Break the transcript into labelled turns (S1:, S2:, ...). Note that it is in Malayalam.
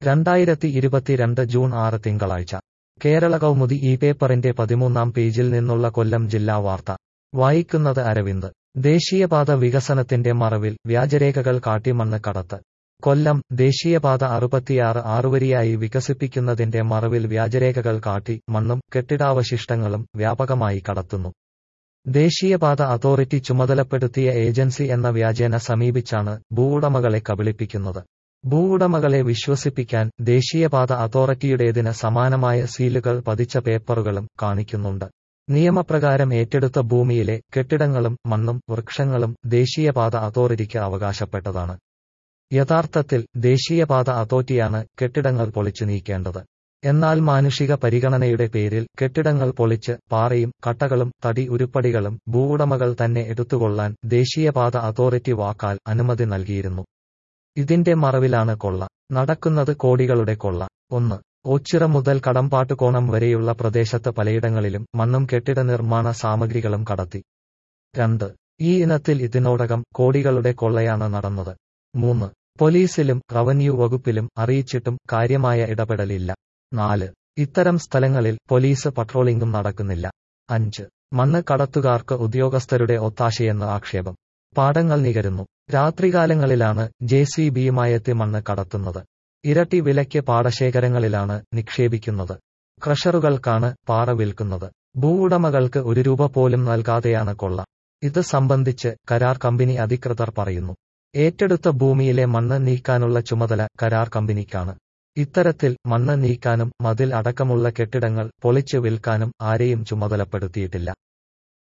S1: രണ്ടായിരത്തി ഇരുപത്തിരണ്ട് ജൂൺ ആറ് തിങ്കളാഴ്ച കേരള കൗമുദി ഈ പേപ്പറിന്റെ പതിമൂന്നാം പേജിൽ നിന്നുള്ള കൊല്ലം ജില്ലാ വാർത്ത വായിക്കുന്നത് അരവിന്ദ് ദേശീയപാത വികസനത്തിന്റെ മറവിൽ വ്യാജരേഖകൾ കാട്ടി മണ്ണ് കടത്ത് കൊല്ലം ദേശീയപാത അറുപത്തിയാറ് ആറുവരിയായി വികസിപ്പിക്കുന്നതിന്റെ മറവിൽ വ്യാജരേഖകൾ കാട്ടി മണ്ണും കെട്ടിടാവശിഷ്ടങ്ങളും വ്യാപകമായി കടത്തുന്നു ദേശീയപാത അതോറിറ്റി ചുമതലപ്പെടുത്തിയ ഏജൻസി എന്ന വ്യാജേന സമീപിച്ചാണ് ഭൂവുടമകളെ കബളിപ്പിക്കുന്നത് ഭൂവുടമകളെ വിശ്വസിപ്പിക്കാൻ ദേശീയപാത അതോറിറ്റിയുടേതിന് സമാനമായ സീലുകൾ പതിച്ച പേപ്പറുകളും കാണിക്കുന്നുണ്ട് നിയമപ്രകാരം ഏറ്റെടുത്ത ഭൂമിയിലെ കെട്ടിടങ്ങളും മണ്ണും വൃക്ഷങ്ങളും ദേശീയപാത അതോറിറ്റിക്ക് അവകാശപ്പെട്ടതാണ് യഥാർത്ഥത്തിൽ ദേശീയപാത അതോറിറ്റിയാണ് കെട്ടിടങ്ങൾ പൊളിച്ചു നീക്കേണ്ടത് എന്നാൽ മാനുഷിക പരിഗണനയുടെ പേരിൽ കെട്ടിടങ്ങൾ പൊളിച്ച് പാറയും കട്ടകളും തടി ഉരുപ്പടികളും ഭൂവുടമകൾ തന്നെ എടുത്തുകൊള്ളാൻ ദേശീയപാത അതോറിറ്റി വാക്കാൽ അനുമതി നൽകിയിരുന്നു ഇതിന്റെ മറവിലാണ് കൊള്ള നടക്കുന്നത് കോടികളുടെ കൊള്ള ഒന്ന് ഓച്ചിറ മുതൽ കടമ്പാട്ടുകോണം വരെയുള്ള പ്രദേശത്ത് പലയിടങ്ങളിലും മണ്ണും കെട്ടിട നിർമ്മാണ സാമഗ്രികളും കടത്തി രണ്ട് ഈ ഇനത്തിൽ ഇതിനോടകം കോടികളുടെ കൊള്ളയാണ് നടന്നത് മൂന്ന് പോലീസിലും റവന്യൂ വകുപ്പിലും അറിയിച്ചിട്ടും കാര്യമായ ഇടപെടലില്ല നാല് ഇത്തരം സ്ഥലങ്ങളിൽ പോലീസ് പട്രോളിംഗും നടക്കുന്നില്ല അഞ്ച് മണ്ണ് കടത്തുകാർക്ക് ഉദ്യോഗസ്ഥരുടെ ഒത്താശയെന്ന് ആക്ഷേപം പാടങ്ങൾ നികരുന്നു രാത്രികാലങ്ങളിലാണ് ജെ സി ബിയുമായെത്തി മണ്ണ് കടത്തുന്നത് ഇരട്ടി വിലയ്ക്ക് പാടശേഖരങ്ങളിലാണ് നിക്ഷേപിക്കുന്നത് ക്രഷറുകൾക്കാണ് പാറ വിൽക്കുന്നത് ഭൂവുടമകൾക്ക് ഒരു രൂപ പോലും നൽകാതെയാണ് കൊള്ള ഇത് സംബന്ധിച്ച് കരാർ കമ്പനി അധികൃതർ പറയുന്നു ഏറ്റെടുത്ത ഭൂമിയിലെ മണ്ണ് നീക്കാനുള്ള ചുമതല കരാർ കമ്പനിക്കാണ് ഇത്തരത്തിൽ മണ്ണ് നീക്കാനും മതിൽ അടക്കമുള്ള കെട്ടിടങ്ങൾ പൊളിച്ചു വിൽക്കാനും ആരെയും ചുമതലപ്പെടുത്തിയിട്ടില്ല